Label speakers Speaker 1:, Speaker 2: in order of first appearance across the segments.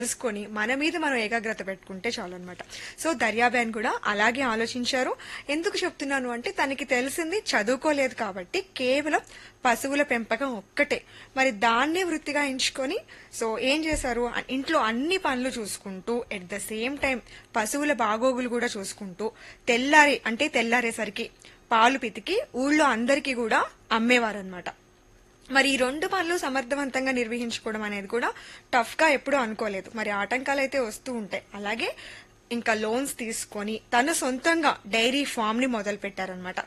Speaker 1: తెలుసుకొని మన మీద మనం ఏకాగ్రత పెట్టుకుంటే చాలు అనమాట సో దర్యాబేన్ కూడా అలాగే ఆలోచించారు ఎందుకు చెప్తున్నాను అంటే తనకి తెలిసింది చదువుకోలేదు కాబట్టి కేవలం పశువుల పెంపకం ఒక్కటే మరి దాన్నే వృత్తిగా ఎంచుకొని సో ఏం చేశారు అ- ఇంట్లో అన్ని పనులు చూసుకుంటూ ఎట్ ద సేమ్ టైం పశువుల బాగోగులు కూడా చూసుకుంటూ తెల్లారి అంటే తెల్లారేసరికి పాలు పితికి ఊళ్ళో అందరికీ కూడా అమ్మేవారనమాట మరి ఈ రెండు పనులు సమర్థవంతంగా నిర్వహించుకోవడం అనేది కూడా టఫ్ గా ఎప్పుడూ అనుకోలేదు మరి ఆటంకాలు అయితే వస్తూ ఉంటాయి అలాగే ఇంకా లోన్స్ తీసుకొని తను సొంతంగా డైరీ ఫామ్ ని మొదలు పెట్టారనమాట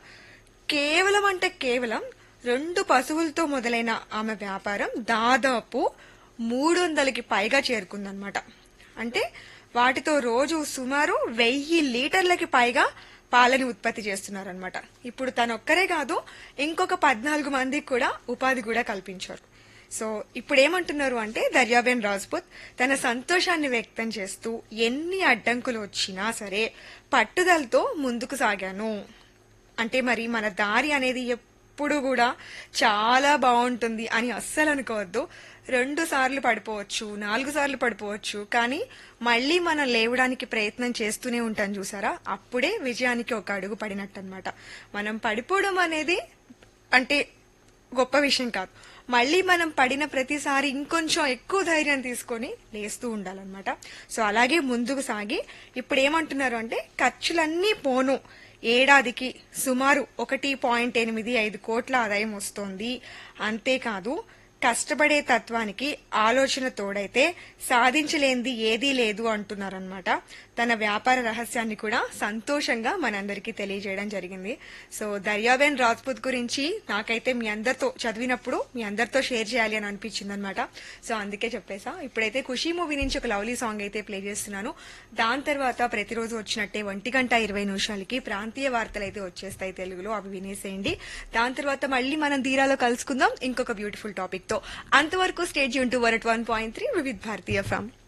Speaker 1: కేవలం అంటే కేవలం రెండు పశువులతో మొదలైన ఆమె వ్యాపారం దాదాపు మూడు వందలకి పైగా చేరుకుందనమాట అంటే వాటితో రోజు సుమారు వెయ్యి లీటర్లకి పైగా పాలని ఉత్పత్తి చేస్తున్నారనమాట ఇప్పుడు తనొక్కరే కాదు ఇంకొక పద్నాలుగు మందికి కూడా ఉపాధి కూడా కల్పించారు సో ఇప్పుడు ఏమంటున్నారు అంటే దర్యాబేన్ రాజ్పుత్ తన సంతోషాన్ని వ్యక్తం చేస్తూ ఎన్ని అడ్డంకులు వచ్చినా సరే పట్టుదలతో ముందుకు సాగాను అంటే మరి మన దారి అనేది ఎప్పుడు కూడా చాలా బాగుంటుంది అని అస్సలు అనుకోవద్దు రెండు సార్లు పడిపోవచ్చు నాలుగు సార్లు పడిపోవచ్చు కానీ మళ్ళీ మనం లేవడానికి ప్రయత్నం చేస్తూనే ఉంటాం చూసారా అప్పుడే విజయానికి ఒక అడుగు పడినట్టు అనమాట మనం పడిపోవడం అనేది అంటే గొప్ప విషయం కాదు మళ్ళీ మనం పడిన ప్రతిసారి ఇంకొంచెం ఎక్కువ ధైర్యం తీసుకొని లేస్తూ ఉండాలన్నమాట సో అలాగే ముందుకు సాగి ఇప్పుడు ఏమంటున్నారు అంటే ఖర్చులన్నీ పోను ఏడాదికి సుమారు ఒకటి పాయింట్ ఎనిమిది ఐదు కోట్ల ఆదాయం వస్తోంది అంతేకాదు కష్టపడే తత్వానికి ఆలోచన తోడైతే సాధించలేనిది ఏదీ లేదు అంటున్నారనమాట తన వ్యాపార రహస్యాన్ని కూడా సంతోషంగా మనందరికీ తెలియజేయడం జరిగింది సో దర్యాబేన్ రాజ్పుత్ గురించి నాకైతే మీ అందరితో చదివినప్పుడు మీ అందరితో షేర్ చేయాలి అని అనిపించింది అనమాట సో అందుకే చెప్పేసా ఇప్పుడైతే ఖుషి మూవీ నుంచి ఒక లవ్లీ సాంగ్ అయితే ప్లే చేస్తున్నాను దాని తర్వాత ప్రతిరోజు వచ్చినట్టే ఒంటి గంట ఇరవై నిమిషాలకి ప్రాంతీయ వార్తలు అయితే వచ్చేస్తాయి తెలుగులో అవి వినేసేయండి దాని తర్వాత మళ్ళీ మనం తీరాలో కలుసుకుందాం ఇంకొక బ్యూటిఫుల్ టాపిక్ తో అంతవరకు స్టేజ్ యూన్ two one one point three Vividh Bharatiya from